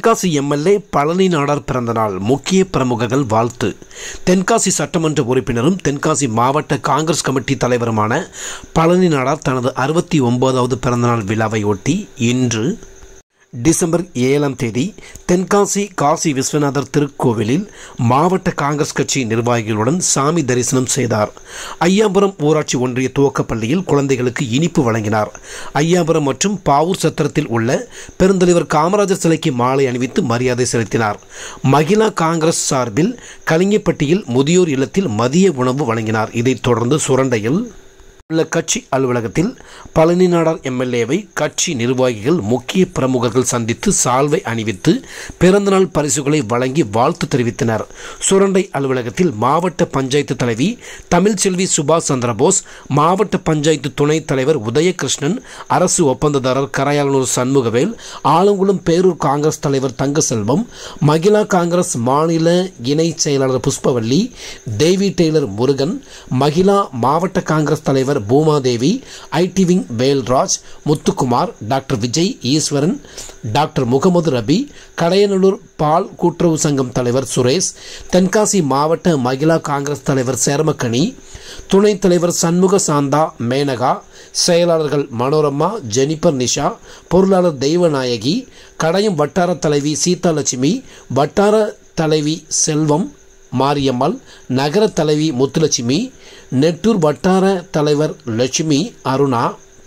Tenkasi MLA Palani Nadar பிறந்தநாள் முக்கிய பிரமுகர்கள் வாழ்த்து தென்காசி சட்டமன்ற உறுப்பினரும் தென்காசி மாவட்ட காங்கிரஸ் கமிட்டி தலைவருமான பழனி நாடார் தனது அறுபத்தி ஒன்பதாவது பிறந்தநாள் விழாவை ஒட்டி இன்று டிசம்பர் ஏழாம் தேதி தென்காசி காசி விஸ்வநாதர் திருக்கோவிலில் மாவட்ட காங்கிரஸ் கட்சி நிர்வாகிகளுடன் சாமி தரிசனம் செய்தார் ஐயாபுரம் ஊராட்சி ஒன்றிய துவக்கப்பள்ளியில் குழந்தைகளுக்கு இனிப்பு வழங்கினார் ஐயாபுரம் மற்றும் பாவூர் சத்திரத்தில் உள்ள பெருந்தலைவர் காமராஜர் சிலைக்கு மாலை அணிவித்து மரியாதை செலுத்தினார் மகிழா காங்கிரஸ் சார்பில் கலிங்கப்பட்டியில் முதியோர் இல்லத்தில் மதிய உணவு வழங்கினார் இதைத் தொடர்ந்து சுரண்டையில் உள்ள கட்சி அலுவலகத்தில் பழனி நாடார் எம்எல்ஏவை கட்சி நிர்வாகிகள் முக்கிய பிரமுகர்கள் சந்தித்து சால்வை அணிவித்து பிறந்தநாள் பரிசுகளை வழங்கி வாழ்த்து தெரிவித்தனர் சுரண்டை அலுவலகத்தில் மாவட்ட பஞ்சாயத்து தலைவி தமிழ்ச்செல்வி சுபாஷ் சந்திரபோஸ் மாவட்ட பஞ்சாயத்து துணைத் தலைவர் உதயகிருஷ்ணன் அரசு ஒப்பந்ததாரர் கரையாளனூர் சண்முகவேல் ஆலங்குளம் பேரூர் காங்கிரஸ் தலைவர் தங்கசெல்வம் மகிழா காங்கிரஸ் மாநில இணை செயலாளர் புஷ்பவல்லி தேவி டெய்லர் முருகன் மகிழா மாவட்ட காங்கிரஸ் தலைவர் Boomadevi IT wing Velraj Muthukumar doctor Vijay Eswaran doctor Mohammed Rafi Kadayanallur பால் கூட்டுறவு சங்கம் தலைவர் சுரேஷ் தென்காசி மாவட்ட மகிழா காங்கிரஸ் தலைவர் சேரமக்கனி துணைத் தலைவர் சண்முக சாந்தா மேனகா செயலாளர்கள் மனோரமா ஜெனிபர் நிஷா பொருளாளர் தெய்வநாயகி கடையம் வட்டார தலைவி சீதாலட்சுமி வட்டார தலைவி செல்வம் மாரியம்மாள் நகர தலைவி முத்துலட்சுமி நெட்டூர் வட்டார தலைவர் லட்சுமி அருணா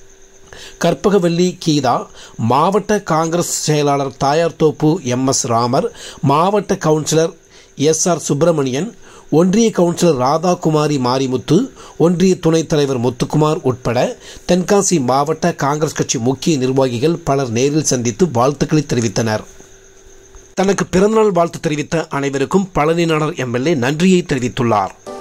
கற்பகவல்லி கீதா மாவட்ட காங்கிரஸ் செயலாளர் தாயார்தோப்பு எம் எஸ் ராமர் மாவட்ட கவுன்சிலர் எஸ் ஆர் சுப்பிரமணியன் ஒன்றிய கவுன்சிலர் ராதாகுமாரி மாரிமுத்து ஒன்றிய துணைத் தலைவர் முத்துக்குமார் உட்பட தென்காசி மாவட்ட காங்கிரஸ் கட்சி முக்கிய நிர்வாகிகள் பலர் நேரில் சந்தித்து வாழ்த்துக்களை தெரிவித்தனர் தனக்கு பிறந்தநாள் வாழ்த்து தெரிவித்த அனைவருக்கும் பழனி நாடார் எம்எல்ஏ நன்றியை தெரிவித்துள்ளார்